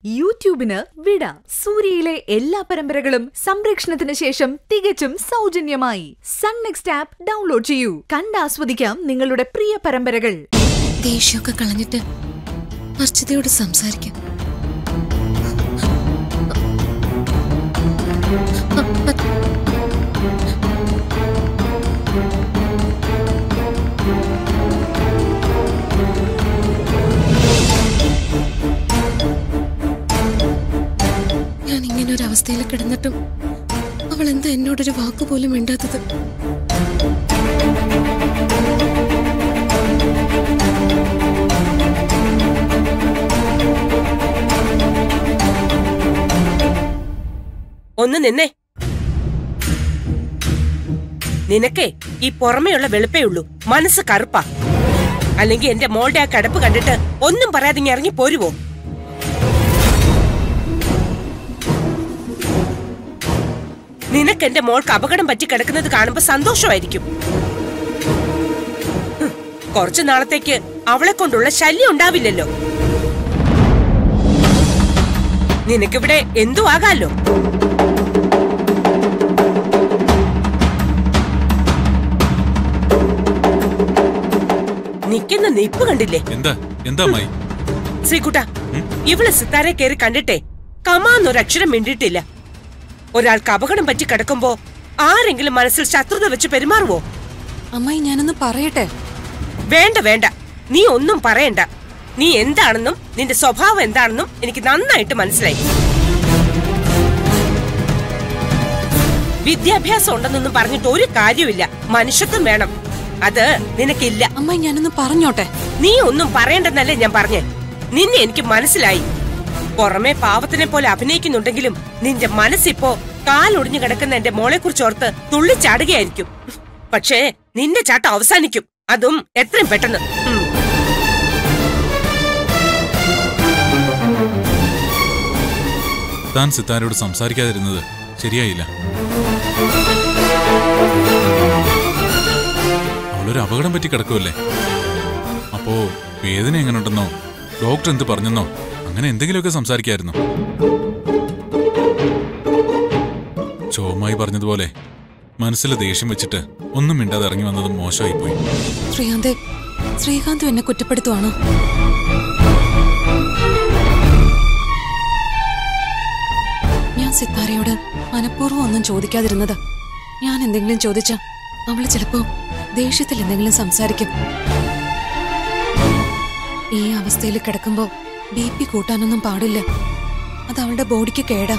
യൂട്യൂബിന് വിട സൂര്യയിലെ എല്ലാ പരമ്പരകളും സംരക്ഷണത്തിന് ശേഷം തികച്ചും സൗജന്യമായി സൺ നെക്സ്റ്റ് ആപ്പ് ഡൗൺലോഡ് ചെയ്യൂ കണ്ടാസ്വദിക്കാം നിങ്ങളുടെ പ്രിയ പരമ്പരകൾ ദേഷ്യമൊക്കെ കളഞ്ഞിട്ട് അർച്ചിതയോട് സംസാരിക്കാം ഞാൻ ഇങ്ങനെ ഒരു അവസ്ഥയിൽ കിടന്നിട്ടും അവൾ എന്താ എന്നോടൊരു വാക്ക് പോലും മിണ്ടാത്തത് ഒന്ന് നിന്നേ നിനക്കേ ഈ പുറമേയുള്ള വെളുപ്പേ ഉള്ളൂ മനസ്സ് കറുപ്പാ അല്ലെങ്കിൽ എന്റെ മോളുടെ ആ കിടപ്പ് കണ്ടിട്ട് ഒന്നും പറയാതെ ഇങ്ങ് ഇറങ്ങി പോരുവോ നിനക്ക് എന്റെ മോൾക്ക് അപകടം പറ്റി കിടക്കുന്നത് കാണുമ്പോ സന്തോഷമായിരിക്കും ഹും, കുറച്ചു നാളത്തേക്ക് അവളെ കൊണ്ടുള്ള ശല്യം ഉണ്ടാവില്ലല്ലോ നിനക്കിവിടെ എന്തു ആകാലോ നിക്കുന്ന നിപ്പ് കണ്ടില്ലേ എന്താ എന്താ അമ്മായി ശ്രീകുട്ട ഇവള് സിത്താരെ കയറി കണ്ടിട്ടേ കമാന്നൊരക്ഷരം മിണ്ടിയിട്ടില്ല ഒരാൾക്ക് അപകടം പറ്റി കിടക്കുമ്പോ ആരെങ്കിലും മനസ്സിൽ ശത്രുത വെച്ച് പെരുമാറുവോ അമ്മായി ഞാനൊന്ന് പറയട്ടെ വേണ്ട വേണ്ട നീ ഒന്നും പറയണ്ട നീ എന്താണെന്നും നിന്റെ സ്വഭാവം എന്താണെന്നും എനിക്ക് നന്നായിട്ട് മനസ്സിലായി വിദ്യാഭ്യാസം ഉണ്ടെന്നൊന്നും പറഞ്ഞിട്ട് ഒരു കാര്യമില്ല മനുഷ്യത്വം വേണം അത് നിനക്കില്ല അമ്മായി ഞാനൊന്ന് പറഞ്ഞോട്ടെ നീ ഒന്നും പറയണ്ടെന്നല്ലേ ഞാൻ പറഞ്ഞേ നിന്നെ എനിക്ക് മനസ്സിലായി പുറമെ പാവത്തിനെ പോലെ അഭിനയിക്കുന്നുണ്ടെങ്കിലും നിന്റെ മനസ്സിപ്പോ കാലൊടിഞ്ഞു കിടക്കുന്ന എന്റെ മോളെ കുറിച്ച് ഓർത്ത് തുള്ളിച്ചാടുകയായിരിക്കും പക്ഷേ നിന്റെ ചാട്ടം അവസാനിക്കും അതും എത്രയും പെട്ടെന്ന് ഉം. താൻ സിത്താരയോട് സംസാരിക്കാതിരുന്നത് ശരിയായില്ല അവളൊരു അപകടം പറ്റി കിടക്കുമല്ലേ അപ്പോ വേദന എങ്ങനെയുണ്ടെന്നോ ഡോക്ടർ എന്ത് പറഞ്ഞെന്നോ അങ്ങനെ എന്തെങ്കിലുമൊക്കെ സംസാരിക്കായിരുന്നു ചോമായി പറഞ്ഞതുപോലെ മനസ്സിൽ ദേഷ്യം വെച്ചിട്ട് ഒന്നും മിണ്ടാതെ ഇറങ്ങി വന്നതും മോശമായിപ്പോയി ശ്രീകാന്ത് ശ്രീകാന്തും എന്നെ കുറ്റപ്പെടുത്തുവാണോ ഞാൻ സിത്താരയോട് മനഃപൂർവ്വം ഒന്നും ചോദിക്കാതിരുന്നത് ഞാൻ എന്തെങ്കിലും ചോദിച്ച അവള് ചിലപ്പോ ദേഷ്യത്തിൽ എന്തെങ്കിലും സംസാരിക്കും ഈ അവസ്ഥയിൽ കിടക്കുമ്പോ ബി പി കൂട്ടാനൊന്നും പാടില്ല അത് അവളുടെ ബോഡിക്ക് കേടാ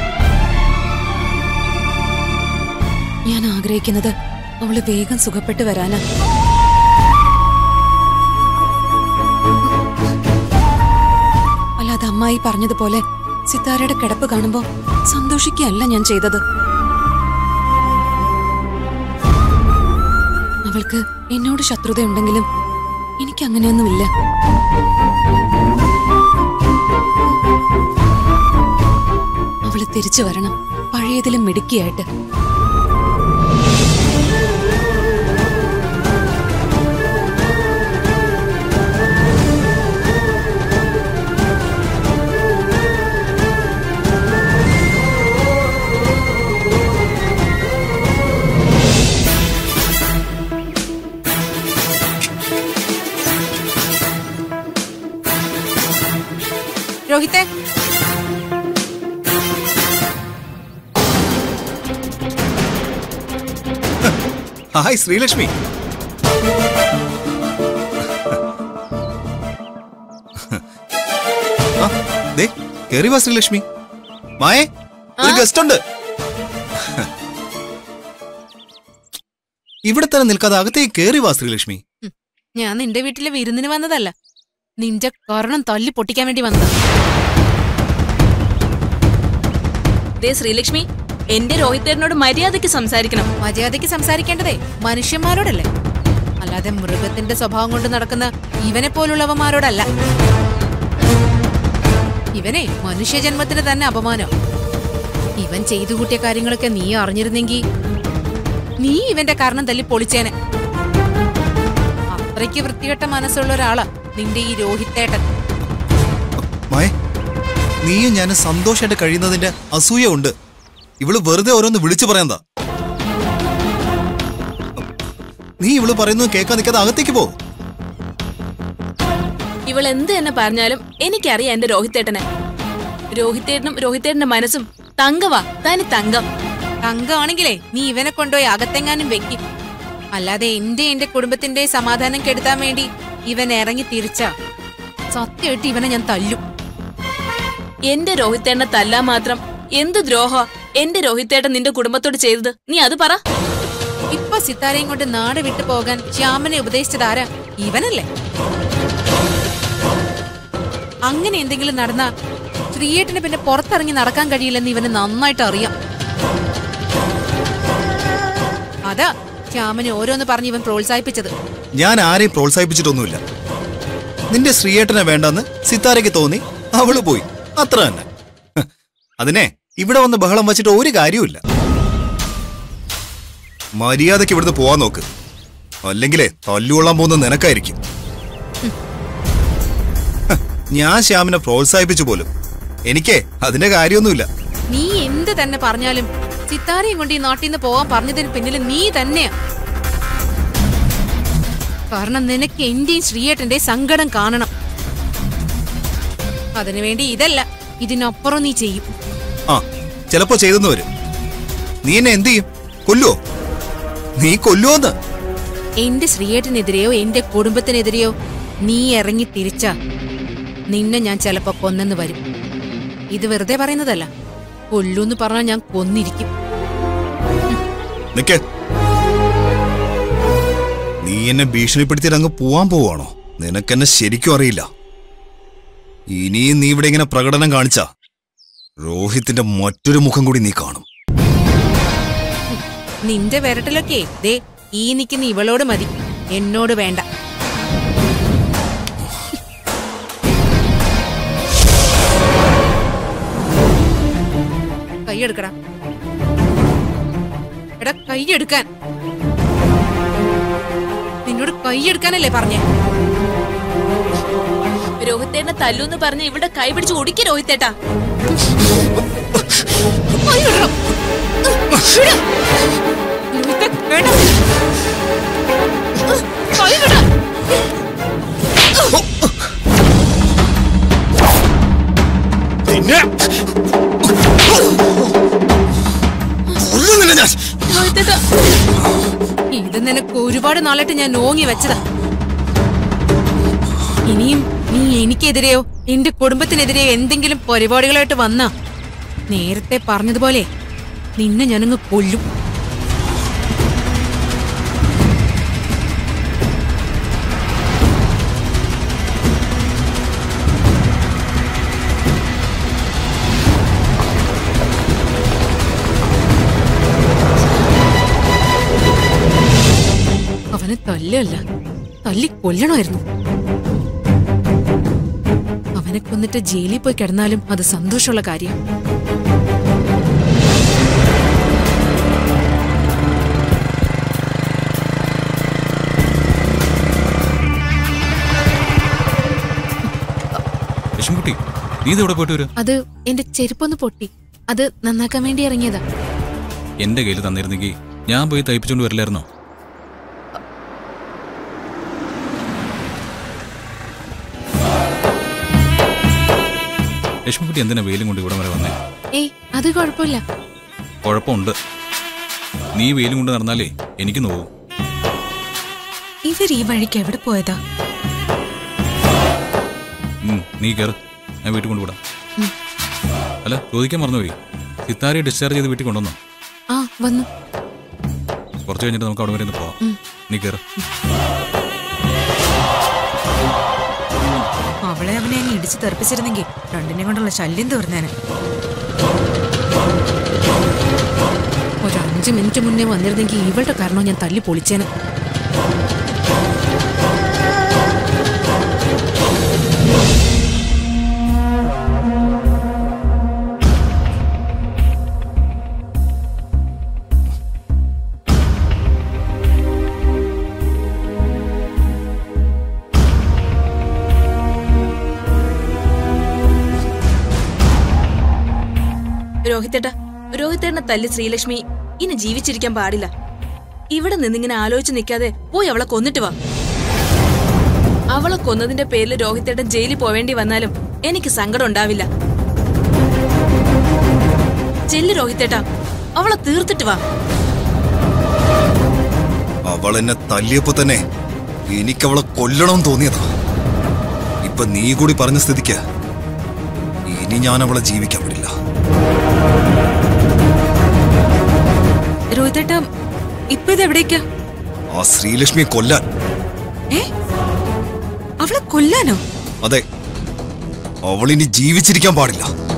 ഞാൻ ആഗ്രഹിക്കുന്നത് അവള് വേഗം സുഖപ്പെട്ട് വരാനാ അല്ലാതെ അമ്മായി പറഞ്ഞതുപോലെ സിത്താരയുടെ കിടപ്പ് കാണുമ്പോ സന്തോഷിക്കുകയല്ല ഞാൻ ചെയ്തത് അവൾക്ക് എന്നോട് ശത്രുതയുണ്ടെങ്കിലും എനിക്ക് അങ്ങനെയൊന്നുമില്ല അവള് തിരിച്ചു വരണം പഴയതിലും മിടുക്കിയായിട്ട് രോഹിത്തെ ഹായ് ശ്രീലക്ഷ്മി ആ, ദേ, കേറി വാ ശ്രീലക്ഷ്മി മായേ ഒരു ഗസ്റ്റ് ഉണ്ട് ഇവിടെ തന്നെ നിൽക്കാതെ അകത്തേക്ക് കേറി വാ ശ്രീലക്ഷ്മി ഞാൻ നിന്റെ വീട്ടിലെ വിരുന്നിന് വന്നതല്ല നിന്റെ കർണം തല്ലി പൊട്ടിക്കാൻ വേണ്ടി വന്നതാ ദേ ശ്രീലക്ഷ്മി എന്റെ രോഹിത്തേട്ടനോട് മര്യാദയ്ക്ക് സംസാരിക്കണം മര്യാദയ്ക്ക് സംസാരിക്കേണ്ടതേ മനുഷ്യന്മാരോടല്ലേ അല്ലാതെ മൃഗത്തിന്റെ സ്വഭാവം കൊണ്ട് നടക്കുന്ന ഇവനെ പോലുള്ളവന്മാരോടല്ല ഇവനെ മനുഷ്യജന്മത്തിന് തന്നെ അപമാനം ഇവൻ ചെയ്തു കൂട്ടിയ കാര്യങ്ങളൊക്കെ നീ അറിഞ്ഞിരുന്നെങ്കി നീ ഇവന്റെ കാരണം തല്ലി പൊളിച്ചേനെ അത്രയ്ക്ക് വൃത്തികെട്ട മനസ്സുള്ള ഒരാളാ നിന്റെ ഈ രോഹിത്തേട്ടൻ മായേ നീയും ഞാനും സന്തോഷമായിട്ട് കഴിയുന്നതിന്റെ അസൂയ ഉണ്ട് ഇവള് വെറുതെ ഓരോന്ന് വിളിച്ചു പറയാന്താ നീ ഇവള് പറയുന്നത് കേൾക്കാൻ നിൽക്കാതെ അകത്തേക്ക് പോ ഇവൾ എന്ത് തന്നെ പറഞ്ഞാലും എനിക്കറിയാം എന്റെ രോഹിത്തേട്ടനെ രോഹിത്തേട്ടനും രോഹിത്തേട്ടന്റെ മനസ്സും തങ്കവാ തനി തങ്കം തങ്കമാണെങ്കിലേ നീ ഇവനെ കൊണ്ടുപോയി അകത്തെങ്ങാനും വെക്കും അല്ലാതെ എന്റെ എന്റെ കുടുംബത്തിന്റെ സമാധാനം കെടുത്താൻ വേണ്ടി ഇവൻ ഇറങ്ങി തിരിച്ച സത്യമായിട്ട് ഇവനെ ഞാൻ തല്ലും എന്റെ രോഹിത്തേട്ടനെ തല്ലാൻ മാത്രം എന്ത് ദ്രോഹ എന്റെ രോഹിത്തേട്ടൻ നിന്റെ കുടുംബത്തോട് ചെയ്തത് നീ അത് പറ ഇപ്പൊ സിത്താരയും കൊണ്ട് നാട് വിട്ടു പോകാൻ ശ്യാമനെ ഉപദേശിച്ചതാരാ ഇവനല്ലേ അങ്ങനെ എന്തെങ്കിലും നടന്ന ശ്രീയേട്ടന് പിന്നെ പുറത്തിറങ്ങി നടക്കാൻ കഴിയില്ലെന്ന് ഇവന് നന്നായിട്ട് അറിയാം അതാ ശ്യാമനെ ഓരോന്ന് പറഞ്ഞ് ഇവൻ പ്രോത്സാഹിപ്പിച്ചത് ഞാൻ ആരെയും പ്രോത്സാഹിപ്പിച്ചിട്ടൊന്നുമില്ല നിന്റെ ശ്രീയേട്ടനെ വേണ്ടെന്ന് സിത്താരയ്ക്ക് തോന്നി അവള് പോയി അത്ര തന്നെ ഹ്, അതിനെ ഇവിടെ വന്ന് ബഹളം വച്ചിട്ട് ഒരു കാര്യവുമില്ല മര്യാദയ്ക്ക് ഇവിടുന്ന് പോവാൻ നോക്ക് അല്ലെങ്കിലേ തല്ലുകൊള്ളാൻ പോകുന്ന നിനക്കായിരിക്കും ഹ്, ഞാൻ ശ്യാമിനെ പ്രോത്സാഹിപ്പിച്ചു പോലും എനിക്കേ അതിന്റെ കാര്യമൊന്നുമില്ല നീ എന്ത് തന്നെ പറഞ്ഞാലും സിത്താരയും കൊണ്ട് ഈ നാട്ടിൽ നിന്ന് പോവാൻ പറഞ്ഞതിന് പിന്നിൽ നീ തന്നെയാ കാരണം നിനക്ക് എന്റെയും ശ്രീയേട്ടന്റെ സങ്കടം കാണണം അതിനുവേണ്ടി ഇതല്ല ഇതിനപ്പുറം നീ ചെയ്യും ആ ചിലപ്പോ ചെയ്തെന്ന് വരും നീ എന്നെ എന്ത് ചെയ്യും കൊല്ലുവോ നീ കൊല്ലുവോന്ന് എന്റെ ശ്രീയേട്ടനെതിരെയോ എന്റെ കുടുംബത്തിനെതിരെയോ നീ ഇറങ്ങി തിരിച്ച നിന്നെ ഞാൻ ചിലപ്പോ കൊന്നെന്ന് വരും ഇത് വെറുതെ പറയുന്നതല്ല കൊല്ലൂന്ന് പറഞ്ഞാൽ ഞാൻ കൊന്നിരിക്കും നിക്ക് നീ എന്നെ ഭീഷണിപ്പെടുത്തിയിട്ട് അങ്ങ് പോവാൻ പോവാണോ നിനക്കെന്നെ ശരിക്കും അറിയില്ല ഇനിയും നീ ഇവിടെ ഇങ്ങനെ പ്രകടനം കാണിച്ച രോഹിത്തിന്റെ മറ്റൊരു മുഖം കൂടി നീ കാണും നിന്റെ വിരട്ടിലൊക്കെ ദേ ഈ നിൽക്കുന്ന ഇവളോട് മതി എന്നോട് വേണ്ട കൈയെടുക്കടാ എടാ കൈയെടുക്കാൻ നിന്നോട് കൈയെടുക്കാനല്ലേ പറഞ്ഞേ രോഹിത്തേട്ടനെ തല്ലൂന്ന് പറഞ്ഞ് ഇവിടെ കൈ പിടിച്ച് ഒടുക്കി രോഹിത്തേട്ടാ കൈയെടുക്കണം. വിട്. നിനക്ക് വേണ്ട. കൈ വിട്. നിന്നെ കൊല്ലുന്നില്ല ഞാൻ രോഹിത്തേട്ടാ ഇത് നിനക്ക് ഒരുപാട് നാളായിട്ട് ഞാൻ ഓങ്ങി വെച്ചതാ ഇനിയും നീ എനിക്കെതിരെയോ എന്റെ കുടുംബത്തിനെതിരെയോ എന്തെങ്കിലും പരിപാടികളായിട്ട് വന്നാ നേരത്തെ പറഞ്ഞതുപോലെ നിന്നെ ഞാനങ്ങ് കൊല്ലും അവനെ തല്ലല്ല തല്ലി കൊല്ലണമായിരുന്നു അവനെ കൊന്നിട്ട് ജയിലിൽ പോയി കിടന്നാലും അത് സന്തോഷമുള്ള കാര്യം ലക്ഷ്മിക്കുട്ടി നീ ഇത് എവിടെ പോയിട്ട് വരും അത് എന്റെ ചെരുപ്പൊന്ന് പൊട്ടി അത് നന്നാക്കാൻ വേണ്ടി ഇറങ്ങിയതാ എന്റെ കയ്യിൽ തന്നിരുന്നെങ്കിൽ ഞാൻ പോയി തയ്പ്പിച്ചോണ്ട് വരില്ലായിരുന്നോ ലക്ഷ്മിക്കുട്ടി എന്തിനാ വെയിലും കൊണ്ട് ഇവിടെ വരെ വന്നേ ഏയ് അത് കുഴപ്പമില്ല കുഴപ്പമുണ്ട് നീ വെയിലും കൊണ്ട് നടന്നാലേ എനിക്ക് നോവും ഇവർ ഈ വഴിക്ക് എവിടെ പോയതാ ഉം, നീ കയറ് ഞാൻ വീട്ടിൽ കൊണ്ടുവിടാം അല്ല ചോദിക്കാൻ മറന്നുപോയി സിത്താരയെ ഡിസ്ചാർജ് ചെയ്ത് വീട്ടിൽ കൊണ്ടുവന്നോ ആ വന്നു കുറച്ച് കഴിഞ്ഞിട്ട് നമുക്ക് അവിടെ വരെ ഒന്ന് പോവാം നീ കയറ് അവളെ അവനെ അങ്ങ് ഇടിച്ചു തെറിപ്പിച്ചിരുന്നെങ്കിൽ രണ്ടിനെ കൊണ്ടുള്ള ശല്യം തീർന്നേനെ ഒരു അഞ്ച് മിനിറ്റ് മുന്നേ വന്നിരുന്നെങ്കിൽ ഇവളുടെ കാരണം ഞാൻ തല്ലി പൊളിച്ചേനെ രോഹിത്തേട്ട രോഹിത്തേട്ടനെ തല്ലി ശ്രീലക്ഷ്മി ഇനി ജീവിച്ചിരിക്കാൻ പാടില്ല ഇവിടെ നിന്നിങ്ങനെ ആലോചിച്ച് നിൽക്കാതെ പോയി അവളെ കൊന്നിട്ട് വാ അവളെ കൊന്നതിന്റെ പേരിൽ രോഹിത്തേട്ടൻ ജയിലിൽ പോവേണ്ടി വന്നാലും എനിക്ക് സങ്കടം ഉണ്ടാവില്ല ചെല്ലു രോഹിത്തേട്ട അവളെ തീർത്തിട്ട് വാ അവൾ എന്നെ തല്ലിയപ്പോ തന്നെ എനിക്കവളെ കൊല്ലണം തോന്നിയതാ ഇപ്പൊ നീ കൂടി പറഞ്ഞ സ്ഥിതിക്ക് ഇനി ഞാൻ അവളെ ജീവിക്കാൻ വിടില്ല രോഹിതേട്ട ഇപ്പൊ ഇത് എവിടേക്കാ ആ ശ്രീലക്ഷ്മിയെ കൊല്ലാൻ ഏ അവളെ കൊല്ലാനോ അതെ അവളിനി ജീവിച്ചിരിക്കാൻ പാടില്ല